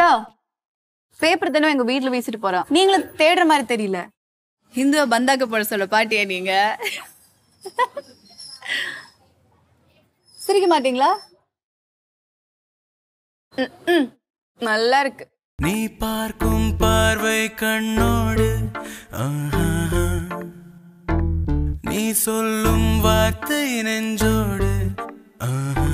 அக்கா பேப்பர் தானே எங்க வீட்ல வீசிட்டு போறான் நீங்களும் தேடுற மாதிரி தெரியல இந்துவை பந்தாக்க போட சொல்ல பாட்டியா நீங்க சிரிக்க மாட்டீங்களா ம், ம். நல்லா இருக்கு நீ பார்க்கும் பார்வை கண்ணோடு ஆஹா. நீ சொல்லும் வார்த்தை நெஞ்சோடு ஆஹா.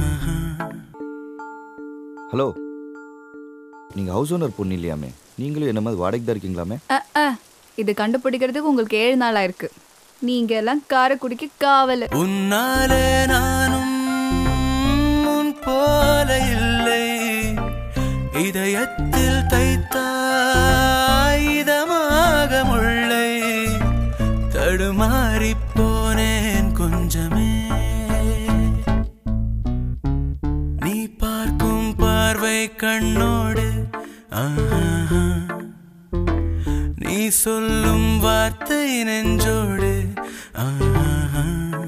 ஹலோ நீங்கள் ஹவுஸ் ஓனர் பொண்ணு இல்லையாமே நீங்களும் என்ன மாதிரி வாடகைக்கு தான் இருக்கீங்களாமே அஹ், அஹ். இது கண்டுபிடிக்கிறதுக்கு உங்களுக்கு ஏழு நாள் ஆயிருக்கு நீங்க எல்லாம் காரைக்குடிக்கு காவல் உன்னாலே நானும் உன் போல இல்லை இதயத்தில் தைத்தாய் இதமாக முள்ளை தடுமாறிப் போனேன் கொஞ்சமே நீ பார்க்கும் பார்வை கண்ணோடு ஆஹா. நீ சொல்லும் வார்த்தை நெஞ்சோடு ஆஹா.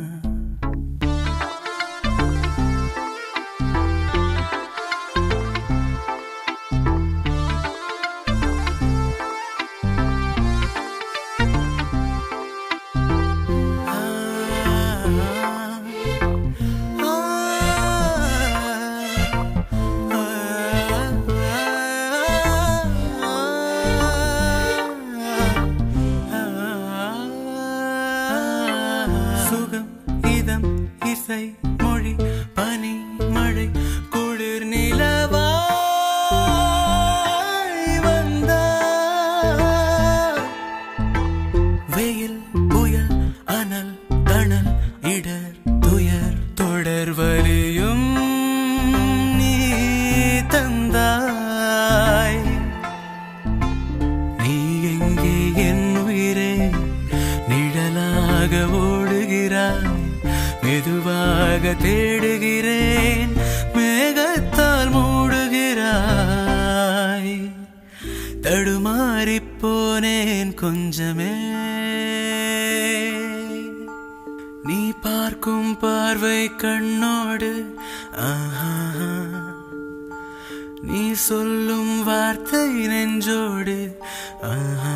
சுகம் இதம் இசை மொழி பனி மழை குளிர் நிலவாய் வந்தாய் வெயில் புயல் அனல் தணல் இடர் துயர் தொடர் வலியும் நீ தந்தாய் நீ எங்கே என் உயிரே நிழலாக ஓடுகிறாய் மெதுவாக தேடுகிறேன் மேகத்தால் மூடுகிறாய் தடுமாறிப் போனேன் கொஞ்சமே நீ பார்க்கும் பார்வை கண்ணோடு ஆஹா நீ சொல்லும் வார்த்தை நெஞ்சோடு ஆஹா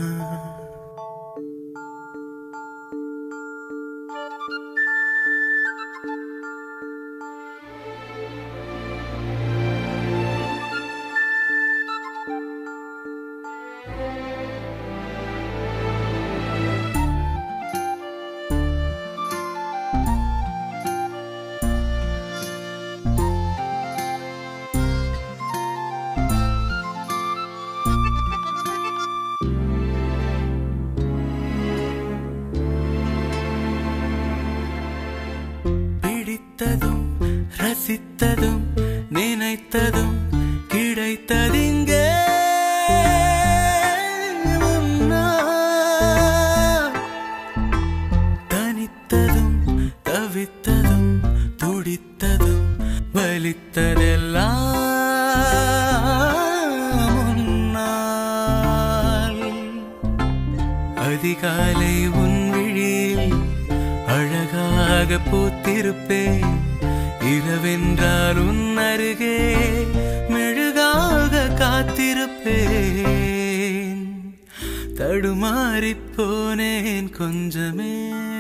பிடித்ததும் ரசித்ததும் நினைத்ததும் கிடைத்ததிங்கே முன்னால். தனித்ததும் தவித்ததும் துடித்ததும் வலித்ததெல்லாம் முன்னால். அதிகாலை உன் விழியில் அழகாக பூத்திருப்பேன் இரவென்றால் உன் அருகே மெழுகாக காத்திருப்பேன் தடுமாறிப் போனேன் கொஞ்சமே